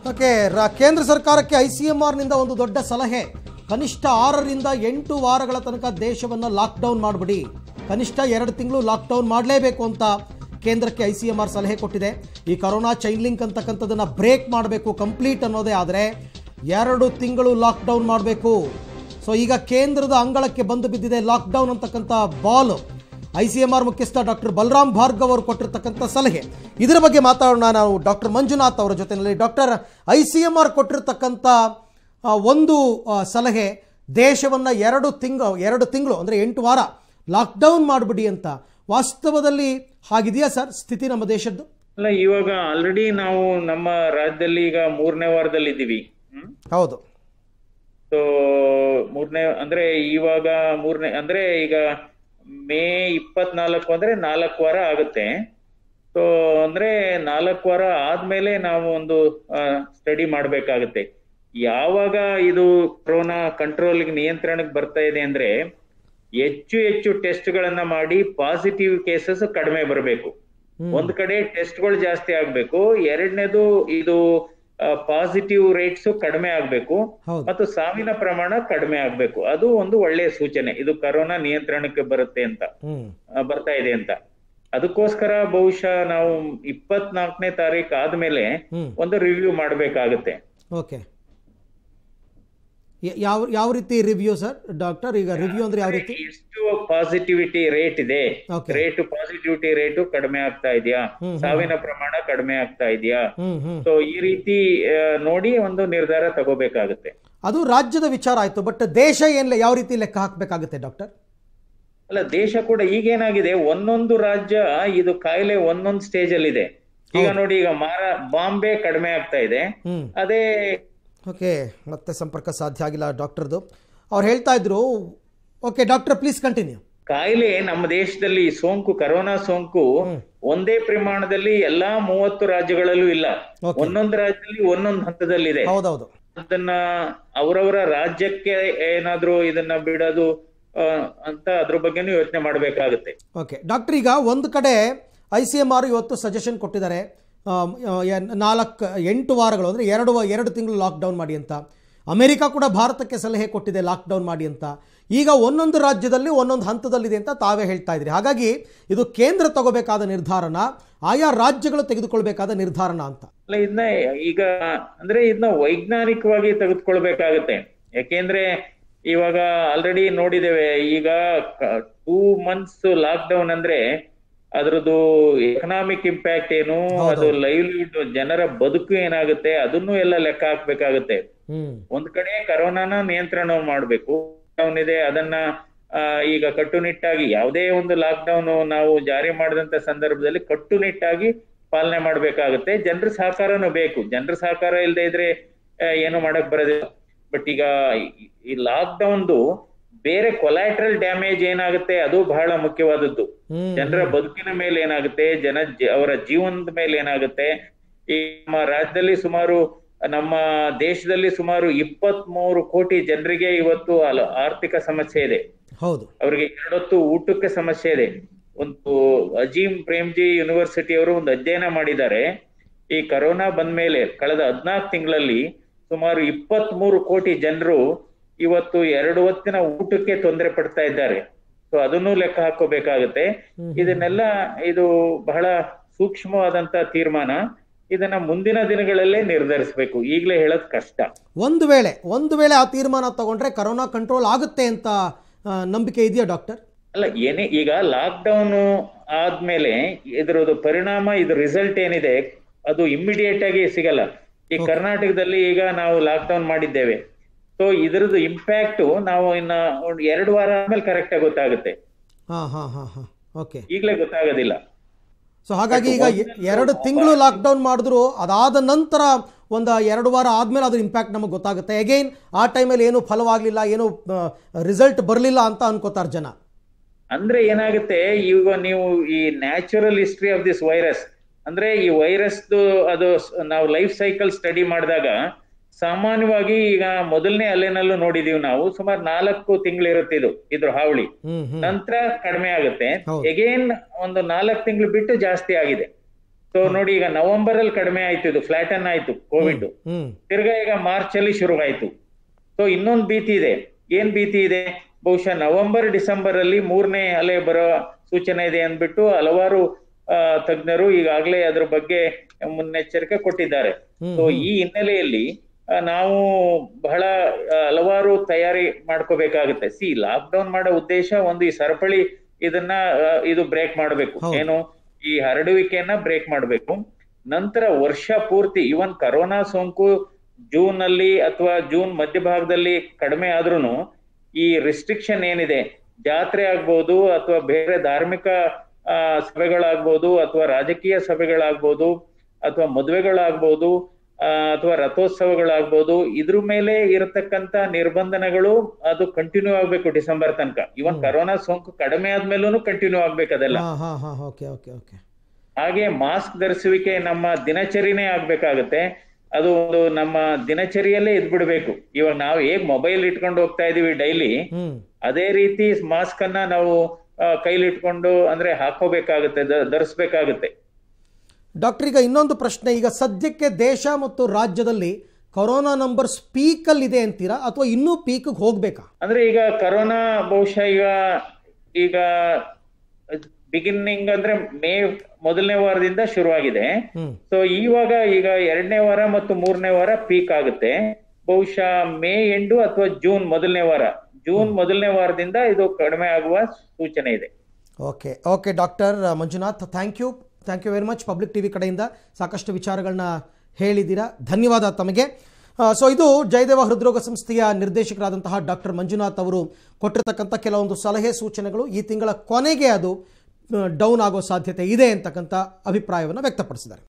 Okay ರ- ಕೇಂದ್ರ ಸರ್ಕಾರಕ್ಕೆ ಐ ಸಿ ಎಂ ಆರ್ನಿಂದ ಒಂದು ದೊಡ್ಡ ಸಲಹೆ ಕನಿಷ್ಠ ಆರರಿಂದ ಎಂಟು ವಾರಗಳ ತನಕ ದೇಶವನ್ನು ಲಾಕ್ಡೌನ್ ಮಾಡಿಬಿಡಿ ಕನಿಷ್ಠ ಎರಡು ತಿಂಗಳು ಲಾಕ್ಡೌನ್ ಮಾಡಲೇಬೇಕು ಅಂತ ಕೇಂದ್ರಕ್ಕೆ ಐ ಸಿ ಎಂ ಆರ್ ಸಲಹೆ ಕೊಟ್ಟಿದೆ ಈ ಕರೋನಾ ಚೈನ್ ಲಿಂಕ್ ಅಂತಕ್ಕಂಥದ್ದನ್ನು ಬ್ರೇಕ್ ಮಾಡಬೇಕು ಕಂಪ್ಲೀಟ್ ಅನ್ನೋದೇ ಆದರೆ ಎರಡು ತಿಂಗಳು ಲಾಕ್ಡೌನ್ ಮಾಡಬೇಕು ಸೊ ಈಗ ಕೇಂದ್ರದ ಅಂಗಳಕ್ಕೆ ಬಂದು ಬಿದ್ದಿದೆ ಲಾಕ್ಡೌನ್ ಅಂತಕ್ಕಂಥ ಬಾಲ್ ಐ ಸಿ ಎಂ ಆರ್ ಮುಖ್ಯಸ್ಥ ಡಾಕ್ಟರ್ ಬಲರಾಮ್ ಭಾರ್ಗವ್ ಅವರು ಕೊಟ್ಟಿರ್ತಕ್ಕಂಥ ಸಲಹೆ ಇದರ ಬಗ್ಗೆ ಮಾತಾಡೋಣ ನಾವು ಡಾಕ್ಟರ್ ಮಂಜುನಾಥ್ ಅವರ ಜೊತೆಯಲ್ಲಿ doctor I C M R ಕೊಟ್ಟಿರ್ತಕ್ಕಂಥ ಆ, ಒಂದು ಆ, ಸಲಹೆ ದೇಶವನ್ನು ಎರಡು ತಿಂಗಳು ಎರಡು ತಿಂಗಳು ಅಂದರೆ ಎಂಟು ವಾರ ಲಾಕ್ಡೌನ್ ಮಾಡಿಬಿಡಿ ಅಂತ ವಾಸ್ತವದಲ್ಲಿ ಹಾಗಿದೆಯಾ ಸರ್ ಸ್ಥಿತಿ ನಮ್ಮ ದೇಶದ್ದು ಅಲ್ಲ ಇವಾಗ ಆಲ್ರೆಡಿ ನಾವು ನಮ್ಮ ರಾಜ್ಯದಲ್ಲಿ ಈಗ ಮೂರನೇ ವಾರದಲ್ಲಿ ಇದ್ದೀವಿ ಹೌದು ಸೊ ಮೂರನೇ ಅಂದ್ರೆ ಇವಾಗ ಮೂರನೇ ಅಂದ್ರೆ ಈಗ ಮೇ ಇಪ್ಪತ್ನಾಲ್ಕು ಅಂದ್ರೆ ನಾಲ್ಕು ವಾರ ಆಗುತ್ತೆ ಸೊ ಅಂದ್ರೆ ನಾಲ್ಕು ವಾರ ಆದ್ಮೇಲೆ ನಾವು ಒಂದು ಸ್ಟಡಿ ಮಾಡ್ಬೇಕಾಗತ್ತೆ ಯಾವಾಗ ಇದು ಕೊರೋನಾ ಕಂಟ್ರೋಲ್ಗೆ ನಿಯಂತ್ರಣಕ್ಕೆ ಬರ್ತಾ ಇದೆ ಅಂದ್ರೆ ಹೆಚ್ಚು ಹೆಚ್ಚು ಟೆಸ್ಟ್ಗಳನ್ನ ಮಾಡಿ ಪಾಸಿಟಿವ್ ಕೇಸಸ್ ಕಡಿಮೆ ಬರಬೇಕು ಒಂದ್ ಕಡೆ ಟೆಸ್ಟ್ಗಳು ಜಾಸ್ತಿ ಆಗ್ಬೇಕು ಎರಡನೇದು ಇದು ಪಾಸಿಟಿವ್ ರೇಟ್ಸ್ ಕಡಿಮೆ ಆಗ್ಬೇಕು ಹೌದು. ಮತ್ತು ಸಾವಿನ ಪ್ರಮಾಣ ಕಡಿಮೆ ಆಗ್ಬೇಕು ಅದು ಒಂದು ಒಳ್ಳೆಯ ಸೂಚನೆ ಇದು ಕರೋನಾ ನಿಯಂತ್ರಣಕ್ಕೆ ಬರುತ್ತೆ ಅಂತ ಹ್ಞೂ ಆ, ಬರ್ತಾ ಇದೆ ಅಂತ ಅದಕ್ಕೋಸ್ಕರ ಬಹುಶಃ ನಾವು ಇಪ್ಪತ್ನಾಲ್ಕನೇ ತಾರೀಕು ಆದ್ಮೇಲೆ ಹ್ಞೂ ಒಂದು ರಿವ್ಯೂ ಮಾಡ್ಬೇಕಾಗುತ್ತೆ ಓಕೆ ಯ- ಯಾವ ಯಾವ ರೀತಿ ರಿವ್ಯೂ ಸರ್ ಡಾಕ್ಟರ್ ಈಗ ರಿವ್ಯೂ ಅಂದರೆ ಯಾವ ರೀತಿ ಎಷ್ಟು ಪಾಸಿಟಿವಿಟಿ ರೇಟ್ ಇದೆ Okay. ರೇಟ್ ಪಾಸಿಟಿವಿಟಿ ರೇಟು ಕಡಿಮೆ ಆಗ್ತಾ ಇದೆಯಾ ಸಾವಿನ ಪ್ರಮಾಣ ಕಡಿಮೆ ಆಗ್ತಾ ಇದೆಯಾ ಹ್ಞೂ ಹ್ಞೂ ಸೊ ಈ ರೀತಿ ಆ, ನೋಡಿ ಒಂದು ನಿರ್ಧಾರ ತಗೋಬೇಕಾಗುತ್ತೆ ಅದು ರಾಜ್ಯದ ವಿಚಾರ ಆಯಿತು ಬಟ್ ದೇಶ ಏನು ಯಾವ ರೀತಿ ಲೆಕ್ಕ ಹಾಕಬೇಕಾಗುತ್ತೆ ಡಾಕ್ಟರ್ ಅಲ್ಲ ದೇಶ ಕೂಡ ಈಗೇನಾಗಿದೆ ಒಂದೊಂದು ರಾಜ್ಯ ಇದು ಕಾಯಿಲೆ ಒಂದೊಂದು ಸ್ಟೇಜ್ ಅಲ್ಲಿ ಇದೆ ಈಗ ನೋಡಿ ಈಗ ಮಾರ ಬಾಂಬೆ ಕಡಿಮೆ ಆಗ್ತಾ ಇದೆ ಹ್ಞೂ ಅದೇ ಓಕೆ ಮತ್ತೆ ಸಂಪರ್ಕ ಸಾಧ್ಯ ಆಗಿಲ್ಲ ಡಾಕ್ಟರ್ದು ಅವ್ರು ಹೇಳ್ತಾ ಇದ್ರು ಓಕೆ ಡಾಕ್ಟರ್ ಪ್ಲೀಸ್ ಕಂಟಿನ್ಯೂ ಕಾಯಿಲೆ ನಮ್ಮ ದೇಶದಲ್ಲಿ ಈ ಸೋಂಕು ಕರೋನಾ ಸೋಂಕು ಒಂದೇ ಪ್ರಮಾಣದಲ್ಲಿ ಎಲ್ಲಾ ಮೂವತ್ತು ರಾಜ್ಯಗಳಲ್ಲೂ ಇಲ್ಲ Okay. ಒಂದೊಂದು ರಾಜ್ಯದಲ್ಲಿ ಒಂದೊಂದು ಹಂತದಲ್ಲಿದೆ ಹೌದೌದು ಅದನ್ನ ಅವರವರ ರಾಜ್ಯಕ್ಕೆ ಏನಾದ್ರೂ ಇದನ್ನ ಬಿಡೋದು ಆ, ಅಂತ ಅದ್ರ ಬಗ್ಗೆನೂ ಯೋಚನೆ ಮಾಡ್ಬೇಕಾಗುತ್ತೆ ಓಕೆ ಡಾಕ್ಟರ್ ಈಗ ಒಂದು ಕಡೆ ಐ ಸಿ ಎಮ್ ಆರ್ ಇವತ್ತು ಸಜೆಷನ್ ಕೊಟ್ಟಿದ್ದಾರೆ ಆಮ್, ಆ, ಎನ್- ನಾಲ್ಕು ಎಂಟು ವಾರಗಳು ಅಂದರೆ ಎರಡು ವ- ಎರಡು ತಿಂಗಳು ಲಾಕ್ಡೌನ್ ಮಾಡಿ ಅಂತ ಅಮೆರಿಕ ಕೂಡ ಭಾರತಕ್ಕೆ ಸಲಹೆ ಕೊಟ್ಟಿದೆ ಲಾಕ್ಡೌನ್ ಮಾಡಿ ಅಂತ ಈಗ ಒಂದೊಂದು ರಾಜ್ಯದಲ್ಲಿ ಒಂದೊಂದು ಹಂತದಲ್ಲಿದೆ ಅಂತ ತಾವೇ ಹೇಳ್ತಾ ಇದ್ರಿ ಹಾಗಾಗಿ ಇದು ಕೇಂದ್ರ ತಗೋಬೇಕಾದ ನಿರ್ಧಾರನ ಆಯಾ ರಾಜ್ಯಗಳು ತೆಗೆದುಕೊಳ್ಬೇಕಾದ ನಿರ್ಧಾರನ ಅಂತ ಅಲ್ಲ ಇದನ್ನ ಈಗ ಅಂದ್ರೆ ಇದನ್ನ ವೈಜ್ಞಾನಿಕವಾಗಿ ತೆಗೆದುಕೊಳ್ಬೇಕಾಗತ್ತೆ ಯಾಕೆಂದ್ರೆ ಇವಾಗ ಆಲ್ರೆಡಿ ನೋಡಿದ್ದೇವೆ ಈಗ ಟೂ ಮಂತ್ಸ್ ಲಾಕ್ ಡೌನ್ ಅಂದ್ರೆ ಅದ್ರದ್ದು ಎಕನಾಮಿಕ್ ಇಂಪ್ಯಾಕ್ಟ್ ಏನು ಅದು ಲೈವ್ಲಿಹುಡ್ ಜನರ ಬದುಕು ಏನಾಗುತ್ತೆ ಅದನ್ನು ಎಲ್ಲ ಲೆಕ್ಕ ಹಾಕ್ಬೇಕಾಗುತ್ತೆ ಹ್ಞೂ ಒಂದ್ ಕಡೆ ಕರೋನಾನ ನಿಯಂತ್ರಣ ಮಾಡ್ಬೇಕು ಡೌನ್ ಇದೆ ಅದನ್ನ ಆ, ಈಗ ಕಟ್ಟುನಿಟ್ಟಾಗಿ ಯಾವುದೇ ಒಂದು ಲಾಕ್ ಡೌನ್ ನಾವು ಜಾರಿ ಮಾಡಿದಂತ ಸಂದರ್ಭದಲ್ಲಿ ಕಟ್ಟುನಿಟ್ಟಾಗಿ ಪಾಲನೆ ಮಾಡ್ಬೇಕಾಗುತ್ತೆ ಜನರ ಸಹಕಾರನೂ ಬೇಕು ಜನರ ಸಹಕಾರ ಇಲ್ಲದೆ ಇದ್ರೆ ಆ, ಏನು ಮಾಡಕ್ ಬರೋದಿಲ್ಲ ಬಟ್ ಈಗ ಈ- ಈ ಲಾಕ್ ಡೌನ್ದು ಬೇರೆ ಕೊಲಾಟ್ರಲ್ ಡ್ಯಾಮೇಜ್ ಏನಾಗುತ್ತೆ ಅದು ಬಹಳ ಮುಖ್ಯವಾದದ್ದು ಹ್ಞೂ ಜನರ ಬದುಕಿನ ಮೇಲೆ ಏನಾಗುತ್ತೆ ಜನ ಜ- ಅವರ ಜೀವನದ ಮೇಲೆ ಏನಾಗುತ್ತೆ ಈ ನಮ್ಮ ರಾಜ್ಯದಲ್ಲಿ ಸುಮಾರು ನಮ್ಮ ದೇಶದಲ್ಲಿ ಸುಮಾರು ಇಪ್ಪತ್ತ್ ಮೂರು ಕೋಟಿ ಜನರಿಗೆ ಇವತ್ತು ಅಲ- ಆರ್ಥಿಕ ಸಮಸ್ಯೆ ಇದೆ ಹೌದು ಅವರಿಗೆ ಎರಡೊತ್ತು ಊಟಕ್ಕೆ ಸಮಸ್ಯೆ ಇದೆ ಒಂದು ಅಜೀಂ ಪ್ರೇಮ್ಜಿ ಯೂನಿವರ್ಸಿಟಿ ಅವರು ಒಂದು ಅಧ್ಯಯನ ಮಾಡಿದ್ದಾರೆ ಈ ಕರೋನಾ ಬಂದ್ಮೇಲೆ ಕಳೆದ ಹದ್ನಾಲ್ಕು ತಿಂಗಳಲ್ಲಿ ಸುಮಾರು ಇಪ್ಪತ್ತ್ ಮೂರು ಕೋಟಿ ಜನರು ಇವತ್ತು ಎರಡು ಹೊತ್ತಿನ ಊಟಕ್ಕೆ ತೊಂದರೆ ಪಡ್ತಾ ಇದ್ದಾರೆ ಸೊ ಅದನ್ನು ಲೆಕ್ಕ ಹಾಕೋಬೇಕಾಗುತ್ತೆ ಇದನ್ನೆಲ್ಲ ಇದು ಬಹಳ ಸೂಕ್ಷ್ಮವಾದಂತ ತೀರ್ಮಾನ ಇದನ್ನ ಮುಂದಿನ ದಿನಗಳಲ್ಲೇ ನಿರ್ಧರಿಸಬೇಕು ಈಗಲೇ ಹೇಳೋದ್ ಕಷ್ಟ ಒಂದು ವೇಳೆ ಒಂದು ವೇಳೆ ಆ ತೀರ್ಮಾನ ತಗೊಂಡ್ರೆ ಕರೋನಾ ಕಂಟ್ರೋಲ್ ಆಗುತ್ತೆ ಅಂತ ಆ, ನಂಬಿಕೆ ಇದೆಯಾ ಡಾಕ್ಟರ್ ಅಲ್ಲ ಏನೇ ಈಗ ಲಾಕ್ ಡೌನ್ ಆದ್ಮೇಲೆ ಇದ್ರದ್ದು ಪರಿಣಾಮ ಇದ್ರ ರಿಸಲ್ಟ್ ಏನಿದೆ ಅದು ಇಮ್ಮಿಡಿಯೇಟ್ ಆಗಿ ಸಿಗಲ್ಲ ಈ ಕರ್ನಾಟಕದಲ್ಲಿ ಈಗ ನಾವು ಲಾಕ್ ಡೌನ್ ಮಾಡಿದ್ದೇವೆ ಸೊ ಇದ್ರದ್ದು ಇಂಪ್ಯಾಕ್ಟ್ ನಾವು ಇನ್ನ ಒಂದ್ ಎರಡು ವಾರ ಆದ್ಮೇಲೆ ಕರೆಕ್ಟ್ ಆಗಿ ಗೊತ್ತಾಗುತ್ತೆ ಹಾಂ ಹಾಂ ಹಾಂ ಹಾಂ ಓಕೆ ಈಗಲೇ ಗೊತ್ತಾಗೋದಿಲ್ಲ ಸೊ ಹಾಗಾಗಿ ಈಗ ಎ- ಎರಡು ತಿಂಗಳು ಲಾಕ್ಡೌನ್ ಮಾಡಿದ್ರು ಅದಾದ ನಂತರ ಒಂದು ಎರಡು ವಾರ ಆದಮೇಲೆ ಅದ್ರ ಇಂಪ್ಯಾಕ್ಟ್ ನಮಗೆ ಗೊತ್ತಾಗುತ್ತೆ ಅಗೈನ್ ಆ ಟೈಮಲ್ಲಿ ಏನು ಫಲವಾಗಲಿಲ್ಲ ಏನು ರಿಸಲ್ಟ್ ಬರಲಿಲ್ಲ ಅಂತ ಅನ್ಕೋತಾರೆ ಜನ ಅಂದ್ರೆ ಏನಾಗುತ್ತೆ ಈಗ ನೀವು ಈ natural history of this virus ಅಂದ್ರೆ ಈ ವೈರಸ್ ಅದು ಸ್- ನಾವು ಲೈಫ್ ಸೈಕಲ್ ಸ್ಟಡಿ ಮಾಡಿದಾಗ ಸಾಮಾನ್ಯವಾಗಿ ಈಗ ಮೊದಲನೇ ಅಲೆನಲ್ಲೂ ನೋಡಿದೀವಿ ನಾವು ಸುಮಾರು ನಾಲ್ಕು ತಿಂಗಳಿರುತ್ತೆ ಇದು ಇದ್ರ ಹಾವಳಿ ಹ್ಮ್ ಹ್ಮ್ ನಂತರ ಕಡಿಮೆ ಆಗುತ್ತೆ ಹೌದು. ಎಗೇನ್ ಒಂದು ನಾಲ್ಕು ತಿಂಗಳು ಬಿಟ್ಟು ಜಾಸ್ತಿ ಆಗಿದೆ ಸೊ ನೋಡಿ ಈಗ ನವೆಂಬರ್ ಅಲ್ಲಿ ಕಡಿಮೆ ಆಯ್ತು ಇದು ಫ್ಲಾಟನ್ ಆಯ್ತು ಕೋವಿಡ್ ಹ್ಮ್ ತಿರ್ಗಾ ಈಗ ಮಾರ್ಚ್ ಅಲ್ಲಿ ಶುರುವಾಯ್ತು ಸೊ ಇನ್ನೊಂದು ಭೀತಿ ಇದೆ ಏನ್ ಭೀತಿ ಇದೆ ಬಹುಶಃ ನವೆಂಬರ್ ಡಿಸೆಂಬರ್ ಅಲ್ಲಿ ಮೂರನೇ ಅಲೆ ಬರೋ ಸೂಚನೆ ಇದೆ ಅಂದ್ಬಿಟ್ಟು ಹಲವಾರು ಆ, ತಜ್ಞರು ಈಗಾಗಲೇ ಅದ್ರ ಬಗ್ಗೆ ಮುನ್ನೆಚ್ಚರಿಕೆ ಕೊಟ್ಟಿದ್ದಾರೆ ಹ್ಮ್, ಸೊ ಈ ಹಿನ್ನೆಲೆಯಲ್ಲಿ ಆ, ನಾವು ಬಹಳ ಆ, ಹಲವಾರು ತಯಾರಿ ಮಾಡ್ಕೋಬೇಕಾಗುತ್ತೆ ಸಿ ಲಾಕ್ ಡೌನ್ ಮಾಡೋ ಉದ್ದೇಶ ಒಂದು ಈ ಸರಪಳಿ ಇದನ್ನ ಆ, ಇದು ಬ್ರೇಕ್ ಮಾಡಬೇಕು ಹೌದು. ಏನು ಈ ಹರಡುವಿಕೆಯನ್ನ ಬ್ರೇಕ್ ಮಾಡಬೇಕು ನಂತರ ವರ್ಷ ಪೂರ್ತಿ ಇವನ್ ಕರೋನಾ ಸೋಂಕು ಜೂನ್ ಅಲ್ಲಿ ಅಥವಾ ಜೂನ್ ಮಧ್ಯಭಾಗದಲ್ಲಿ ಕಡಿಮೆ ಆದ್ರೂನು ಈ ರಿಸ್ಟ್ರಿಕ್ಷನ್ ಏನಿದೆ ಜಾತ್ರೆ ಆಗ್ಬೋದು ಅಥವಾ ಬೇರೆ ಧಾರ್ಮಿಕ ಆ, ಸಭೆಗಳಾಗ್ಬೋದು ಅಥವಾ ರಾಜಕೀಯ ಸಭೆಗಳಾಗ್ಬೋದು ಅಥವಾ ಮದುವೆಗಳಾಗ್ಬೋದು ಆ, ಅಥವಾ ರಥೋತ್ಸವಗಳಾಗ್ಬೋದು ಇದ್ರ ಮೇಲೆ ಇರತಕ್ಕಂತ ನಿರ್ಬಂಧನಗಳು ಅದು ಕಂಟಿನ್ಯೂ ಆಗ್ಬೇಕು ಡಿಸೆಂಬರ್ ತನಕ ಇವನ್ ಕರೋನಾ ಸೋಂಕು ಕಡಿಮೆ ಆದ್ಮೇಲೂ ಕಂಟಿನ್ಯೂ ಆಗ್ಬೇಕು ಅದೆಲ್ಲ ಹಾ ಹಾ ಹಾ ಓಕೆ ಓಕೆ ಓಕೆ ಹಾಗೆ ಮಾಸ್ಕ್ ಧರಿಸುವಿಕೆ ನಮ್ಮ ದಿನಚರಿನೇ ಆಗ್ಬೇಕಾಗತ್ತೆ ಅದು ಒಂದು ನಮ್ಮ ದಿನಚರಿಯಲ್ಲೇ ಇದ್ಬಿಡ್ಬೇಕು ಇವಾಗ ನಾವು ಹೇಗ್ ಮೊಬೈಲ್ ಇಟ್ಕೊಂಡು ಹೋಗ್ತಾ ಇದೀವಿ ಡೈಲಿ ಹ್ಮ್ ಅದೇ ರೀತಿ ಮಾಸ್ಕ್ ಅನ್ನ ನಾವು ಆ, ಕೈಲಿ ಇಟ್ಕೊಂಡು ಅಂದ್ರೆ ಹಾಕೋಬೇಕಾಗುತ್ತೆ ಧ- ಧರಿಸ್ಬೇಕಾಗುತ್ತೆ ಡಾಕ್ಟರ್ ಈಗ ಇನ್ನೊಂದು ಪ್ರಶ್ನೆ ಈಗ ಸದ್ಯಕ್ಕೆ ದೇಶ ಮತ್ತು ರಾಜ್ಯದಲ್ಲಿ ಕೊರೋನಾ ನಂಬರ್ ಸ್ಪೀಕಲ್ಲಿ ಇದೆ ಅಂತೀರಾ ಅಥವಾ ಇನ್ನೂ ಪೀಕ್ಗೆ ಹೋಗ್ಬೇಕಾ ಅಂದ್ರೆ ಈಗ ಕರೋನಾ ಬಹುಶಃ ಈಗ ಈಗ ಬಿಗಿನಿಂಗ್ ಅಂದ್ರೆ ಮೇ ಮೊದಲನೇ ವಾರದಿಂದ ಶುರುವಾಗಿದೆ ಹ್ಮ್ ಸೊ ಇವಾಗ ಈಗ ಎರಡನೇ ವಾರ ಮತ್ತು ಮೂರನೇ ವಾರ ಪೀಕ್ ಆಗುತ್ತೆ ಬಹುಶಃ ಮೇ ಎಂಡು ಅಥವಾ ಜೂನ್ ಮೊದಲನೇ ವಾರ ಜೂನ್ ಮೊದಲನೇ ವಾರದಿಂದ ಇದು ಕಡಿಮೆ ಆಗುವ ಸೂಚನೆ ಇದೆ okay okay doctor Manjunath thank you thank you very much public T V ಕಡೆಯಿಂದ ಸಾಕಷ್ಟು ವಿಚಾರಗಳನ್ನ ಹೇಳಿದ್ದೀರಾ ಧನ್ಯವಾದ ತಮಗೆ ಸೊ ಇದು ಜಯದೇವ ಹೃದ್ರೋಗ ಸಂಸ್ಥೆಯ ನಿರ್ದೇಶಕರಾದಂತಹ ಡಾಕ್ಟರ್ ಮಂಜುನಾಥ್ ಅವರು ಕೊಟ್ಟಿರ್ತಕ್ಕಂಥ ಕೆಲವೊಂದು ಸಲಹೆ ಸೂಚನೆಗಳು ಈ ತಿಂಗಳ ಕೊನೆಗೆ ಅದು ಡೌನ್ ಆಗೋ ಸಾಧ್ಯತೆ ಇದೆ ಅಂತಕ್ಕಂಥ ಅಭಿಪ್ರಾಯವನ್ನು ವ್ಯಕ್ತಪಡಿಸಿದ್ದಾರೆ